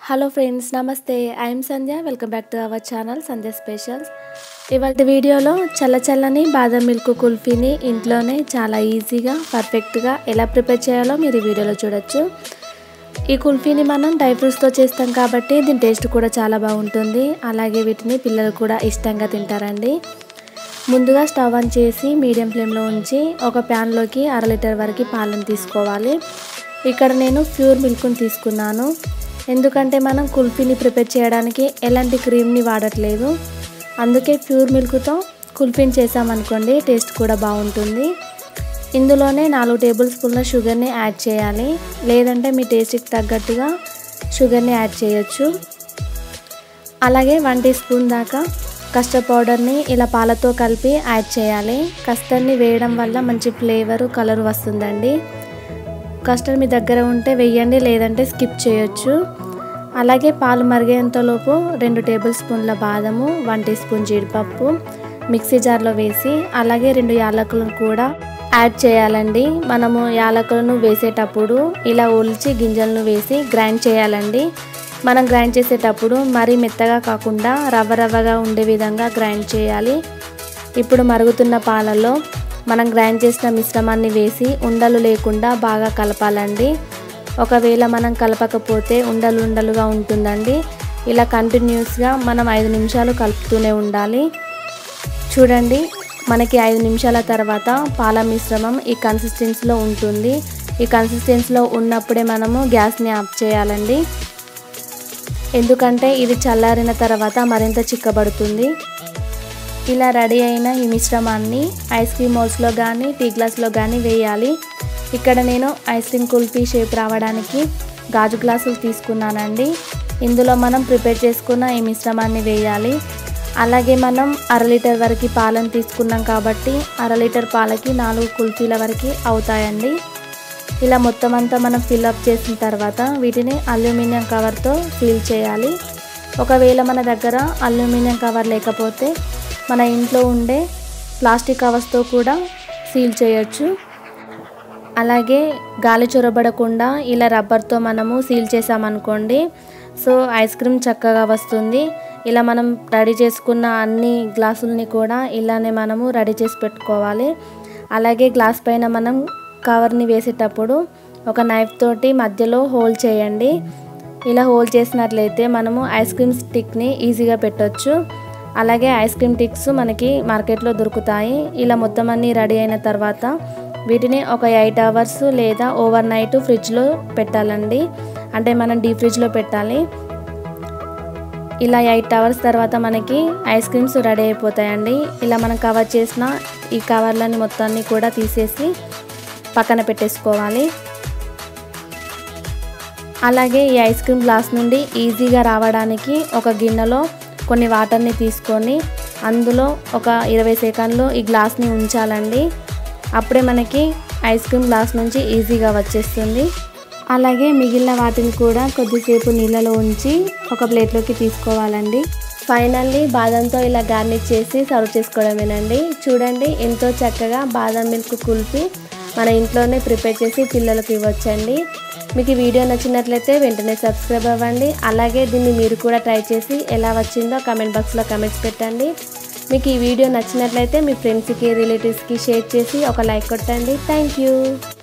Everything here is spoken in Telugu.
హలో ఫ్రెండ్స్ నమస్తే I'm Sandhya welcome back to our channel Sandhya specials ఇవాళ వీడియోలో చల్ల చల్లని బాదం మిల్క్ కుల్ఫీని ఇంట్లోనే చాలా ఈజీగా పర్ఫెక్ట్గా ఎలా ప్రిపేర్ చేయాలో మీరు ఈ వీడియోలో చూడొచ్చు ఈ కుల్ఫీని మనం డ్రై ఫ్రూట్స్తో చేస్తాం కాబట్టి దీని టేస్ట్ కూడా చాలా బాగుంటుంది అలాగే వీటిని పిల్లలు కూడా ఇష్టంగా తింటారండి ముందుగా స్టవ్ ఆన్ చేసి మీడియం ఫ్లేమ్లో ఉంచి ఒక ప్యాన్లోకి అర లీటర్ వరకు పాలను తీసుకోవాలి ఇక్కడ నేను ప్యూర్ మిల్క్ని తీసుకున్నాను ఎందుకంటే మనం కుల్ఫీని ప్రిపేర్ చేయడానికి ఎలాంటి క్రీమ్ని వాడట్లేదు అందుకే ప్యూర్ మిల్క్తో కుల్ఫీని చేసామనుకోండి టేస్ట్ కూడా బాగుంటుంది ఇందులోనే నాలుగు టేబుల్ స్పూన్ల షుగర్ని యాడ్ చేయాలి లేదంటే మీ టేస్ట్కి తగ్గట్టుగా షుగర్ని యాడ్ చేయొచ్చు అలాగే వన్ టీ స్పూన్ దాకా కస్టర్డ్ పౌడర్ని ఇలా పాలతో కలిపి యాడ్ చేయాలి కస్టర్డ్ని వేయడం వల్ల మంచి ఫ్లేవరు కలర్ వస్తుందండి కస్టర్డ్ మీ దగ్గర ఉంటే వేయండి లేదంటే స్కిప్ చేయొచ్చు అలాగే పాలు మరిగేంతలోపు రెండు టేబుల్ స్పూన్ల బాదము వన్ టీ స్పూన్ జీడిపప్పు మిక్సీ జార్లో వేసి అలాగే రెండు యాలకులను కూడా యాడ్ చేయాలండి మనము యాలకులను వేసేటప్పుడు ఇలా ఒలిచి గింజలను వేసి గ్రైండ్ చేయాలండి మనం గ్రైండ్ చేసేటప్పుడు మరీ మెత్తగా కాకుండా రవ్వ రవ్వగా ఉండే విధంగా గ్రైండ్ చేయాలి ఇప్పుడు మరుగుతున్న పాలలో మనం గ్రైండ్ చేసిన మిశ్రమాన్ని వేసి ఉండలు లేకుండా బాగా కలపాలండి ఒకవేళ మనం కలపకపోతే ఉండలు ఉండలుగా ఉంటుందండి ఇలా కంటిన్యూస్గా మనం ఐదు నిమిషాలు కలుపుతూనే ఉండాలి చూడండి మనకి ఐదు నిమిషాల తర్వాత పాల మిశ్రమం ఈ కన్సిస్టెన్సీలో ఉంటుంది ఈ కన్సిస్టెన్సీలో ఉన్నప్పుడే మనము గ్యాస్ని ఆఫ్ చేయాలండి ఎందుకంటే ఇది చల్లారిన తర్వాత మరింత చిక్కబడుతుంది ఇలా రెడీ అయిన ఈ మిశ్రమాన్ని ఐస్ క్రీమ్ మోల్స్లో కానీ టీ గ్లాస్లో కానీ వేయాలి ఇక్కడ నేను ఐస్ క్రీమ్ కుల్ఫీ షేప్ రావడానికి గాజు గ్లాసులు తీసుకున్నానండి ఇందులో మనం ప్రిపేర్ చేసుకున్న ఈ మిశ్రమాన్ని వేయాలి అలాగే మనం అర లీటర్ వరకు పాలను తీసుకున్నాం కాబట్టి అర లీటర్ పాలకి నాలుగు కుల్ఫీల వరకు అవుతాయండి ఇలా మొత్తం అంతా మనం ఫిల్అప్ చేసిన తర్వాత వీటిని అల్యూమినియం కవర్తో సీల్ చేయాలి ఒకవేళ మన దగ్గర అల్యూమినియం కవర్ లేకపోతే మన ఇంట్లో ఉండే ప్లాస్టిక్ కవర్స్తో కూడా సీల్ చేయొచ్చు అలాగే గాలి చొరబడకుండా ఇలా రబ్బర్తో మనము సీల్ చేసామనుకోండి సో ఐస్ క్రీమ్ చక్కగా వస్తుంది ఇలా మనం రెడీ చేసుకున్న అన్ని గ్లాసుల్ని కూడా ఇలానే మనము రెడీ చేసి పెట్టుకోవాలి అలాగే గ్లాస్ పైన మనం కవర్ని వేసేటప్పుడు ఒక నైఫ్ తోటి మధ్యలో హోల్ చేయండి ఇలా హోల్ చేసినట్లయితే మనము ఐస్ క్రీమ్ స్టిక్ని ఈజీగా పెట్టొచ్చు అలాగే ఐస్ క్రీమ్ టిక్స్ మనకి మార్కెట్లో దొరుకుతాయి ఇలా మొత్తం అన్నీ రెడీ అయిన తర్వాత వీటిని ఒక ఎయిట్ అవర్స్ లేదా ఓవర్ నైట్ ఫ్రిడ్జ్లో పెట్టాలండి అంటే మనం డీప్ ఫ్రిడ్జ్లో పెట్టాలి ఇలా ఎయిట్ అవర్స్ తర్వాత మనకి ఐస్ క్రీమ్స్ రెడీ అయిపోతాయండి ఇలా మనం కవర్ చేసిన ఈ కవర్లని మొత్తాన్ని కూడా తీసేసి పక్కన పెట్టేసుకోవాలి అలాగే ఈ ఐస్ క్రీమ్ గ్లాస్ నుండి ఈజీగా రావడానికి ఒక గిన్నెలో కొన్ని వాటర్ని తీసుకొని అందులో ఒక ఇరవై సెకండ్లు ఈ గ్లాస్ని ఉంచాలండి అప్పుడే మనకి ఐస్ క్రీమ్ గ్లాస్ నుంచి ఈజీగా వచ్చేస్తుంది అలాగే మిగిలిన వాటిని కూడా కొద్దిసేపు నీళ్ళలో ఉంచి ఒక ప్లేట్లోకి తీసుకోవాలండి ఫైనల్లీ బాదంతో ఇలా గార్నిష్ చేసి సర్వ్ చేసుకోవడమేనండి చూడండి ఎంతో చక్కగా బాదం మిల్క్ కుల్ఫీ మన ఇంట్లోనే ప్రిపేర్ చేసి పిల్లలకు ఇవ్వచ్చండి మీకు ఈ వీడియో నచ్చినట్లయితే వెంటనే సబ్స్క్రైబ్ అవ్వండి అలాగే దీన్ని మీరు కూడా ట్రై చేసి ఎలా వచ్చిందో కమెంట్ బాక్స్లో కమెంట్స్ పెట్టండి మీకు ఈ వీడియో నచ్చినట్లయితే మీ ఫ్రెండ్స్కి రిలేటివ్స్కి షేర్ చేసి ఒక లైక్ కొట్టండి థ్యాంక్ యూ